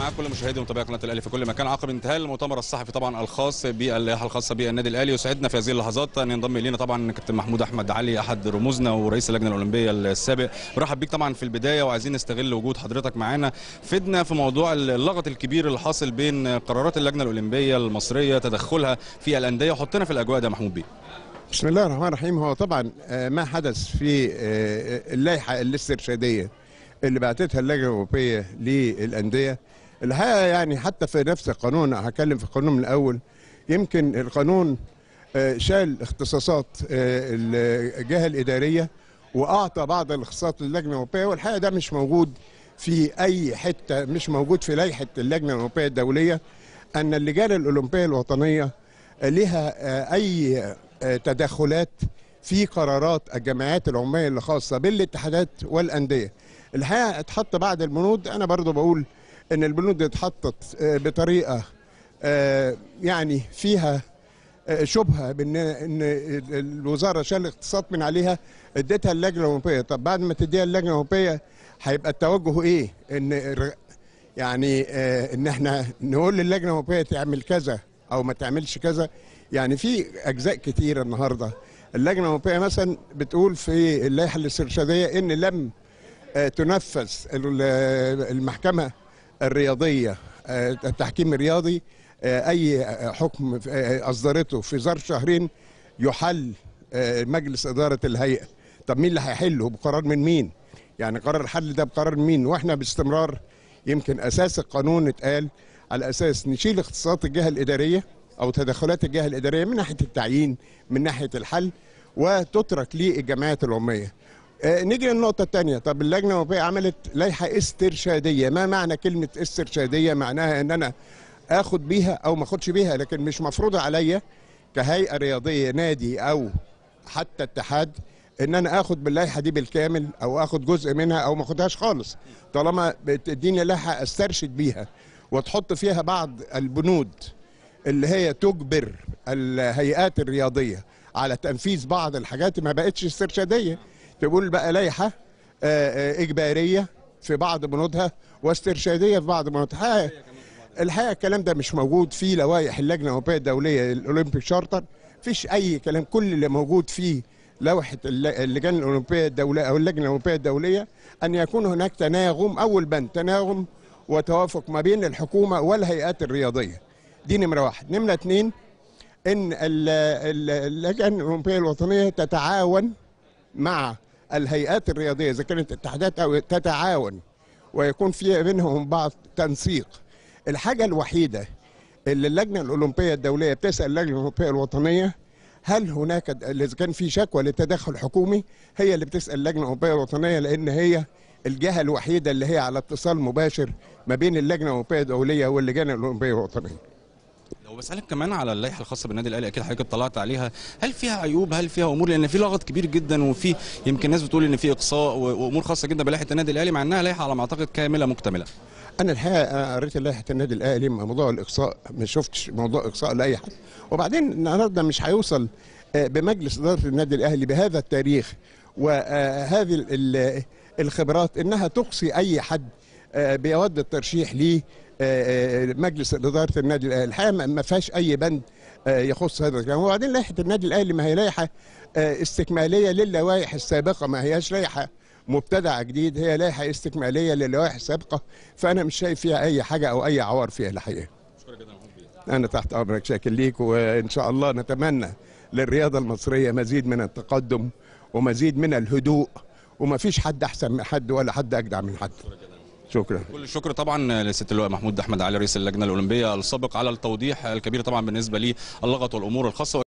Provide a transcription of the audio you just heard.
معاك كل مشاهدي ومتابعي قناه الاهلي في كل مكان عقب انتهاء المؤتمر الصحفي طبعا الخاص باللائحه الخاصه بالنادي الاهلي يسعدنا في هذه اللحظات ان ينضم الينا طبعا كابتن محمود احمد علي احد رموزنا ورئيس اللجنه الاولمبيه السابق برحب بيك طبعا في البدايه وعايزين نستغل وجود حضرتك معانا فدنا في موضوع اللغط الكبير اللي حاصل بين قرارات اللجنه الاولمبيه المصريه تدخلها في الانديه وحطنا في الاجواء ده يا محمود بيه بسم الله الرحمن الرحيم هو طبعا آه، ما حدث في آه، اللائحه الاسترشاديه اللي بعتتها اللجنه الاوروبيه للانديه الحقيقه يعني حتى في نفس القانون هتكلم في القانون من الاول يمكن القانون آه، شال اختصاصات آه، الجهه الاداريه واعطى بعض الاختصاصات للجنه الاوروبيه والحقيقه ده مش موجود في اي حته مش موجود في لائحه اللجنه الاوروبيه الدوليه ان اللجان الاولمبيه الوطنيه لها آه، اي آه، تدخلات في قرارات الجمعيات العموميه اللي خاصه بالاتحادات والانديه الحقيقه اتحط بعض البنود انا برضو بقول ان البنود دي اتحطت آه، بطريقه آه، يعني فيها آه، شبهه بان ان الوزاره شال اقتصاد من عليها اديتها اللجنه الاوروبيه طب بعد ما تديها اللجنه الاوروبيه هيبقى التوجه ايه ان الر- يعني آه، ان احنا نقول للجنه الاوروبيه تعمل كذا او ما تعملش كذا يعني في اجزاء كتيره النهارده اللجنه الاوروبيه مثلا بتقول في اللائحه الاسترشاديه ان لم آه، تنفذ ال- آه، المحكمه الرياضيه آه، التحكيم الرياضي آه، اي آه، حكم آه، اصدرته في ظرف شهرين يحل آه، مجلس اداره الهيئه طب مين اللي هيحله بقرار من مين يعني قرار الحل ده بقرار من مين واحنا باستمرار يمكن اساس القانون اتقال على اساس نشيل اختصاصات الجهه الاداريه او تدخلات الجهه الاداريه من ناحيه التعيين من ناحيه الحل وتترك للجمعيات العموميه آه، نيجي للنقطة الثانية طب اللجنة الأوروبية عملت لائحة استرشادية ما معنى كلمة استرشادية معناها ان انا اخد بيها او ما اخدش بيها لكن مش مفروضة عليا كهيئة رياضية نادي او حتى اتحاد ان انا اخد باللائحة دي بالكامل او اخد جزء منها او ما اخدهاش خالص طالما بتديني لائحة استرشد بيها وتحط فيها بعض البنود اللي هي تجبر الهيئات الرياضيه على تنفيذ بعض الحاجات ما بقتش استرشاديه تقول بقى لائحه آه، آه، اجباريه في بعض بنودها واسترشاديه في بعض بنودها الحقيقة- الحقيقه الكلام ده مش موجود في لوائح اللجنه الاوروبيه الدوليه الاولمبيك شارتر فيش اي كلام كل اللي موجود في لوحه الل- اللجان الاولمبيه الدوليه او اللجنه الاوروبيه الدوليه ان يكون هناك تناغم اول بند تناغم وتوافق ما بين الحكومه والهيئات الرياضيه دي نمره واحد نمره اتنين ان ال- ال- اللجنه الاولمبيه الوطنيه تتعاون مع الهيئات الرياضيه اذا كانت اتحادات او تتعاون ويكون في بينهم بعض تنسيق الحاجه الوحيده اللي اللجنه الاولمبيه الدوليه بتسال اللجنه الاولمبيه الوطنيه هل هناك اذا كان في شكوى لتدخل حكومي هي اللي بتسال اللجنه الاولمبيه الوطنيه لان هي الجهه الوحيده اللي هي على اتصال مباشر ما بين اللجنه الاولمبيه الدوليه واللجان الاولمبيه الوطنيه لو بسالك كمان على اللائحه الخاصه بالنادي الاهلي اكيد حضرتك اطلعت عليها هل فيها عيوب هل فيها امور لان في لغط كبير جدا وفي يمكن ناس بتقول ان في اقصاء و- وامور خاصه جدا بلائحه النادي الاهلي مع انها لائحه على ما اعتقد كامله مكتمله انا الحقيقه أنا قريت لائحه النادي الاهلي مع موضوع الاقصاء ما شفتش موضوع اقصاء لاي حد وبعدين النهارده مش هيوصل آه، بمجلس اداره النادي الاهلي بهذا التاريخ وهذه ال- ال- الخبرات انها تقصي اي حد آه، بيود الترشيح ل مجلس اداره النادي الاهلي الحقيقه ما- ما فيهاش اي بند آه، يخص هذا الكلام وبعدين لائحه النادي الاهلي ما هي لائحه آه، استكماليه للوائح السابقه ما هياش لائحه مبتدع جديد هي لائحه استكماليه للوائح السابقه فانا مش شايف فيها اي حاجه او اي عوار فيها الحقيقه انا تحت امرك شاكر ليك وان شاء الله نتمنى للرياضه المصريه مزيد من التقدم ومزيد من الهدوء وما فيش حد احسن من حد ولا حد اجدع من حد شكرا كل الشكر طبعا لست اللواء محمود احمد علي رئيس اللجنه الاولمبيه السابق على التوضيح الكبير طبعا بالنسبه للغط والامور الخاصه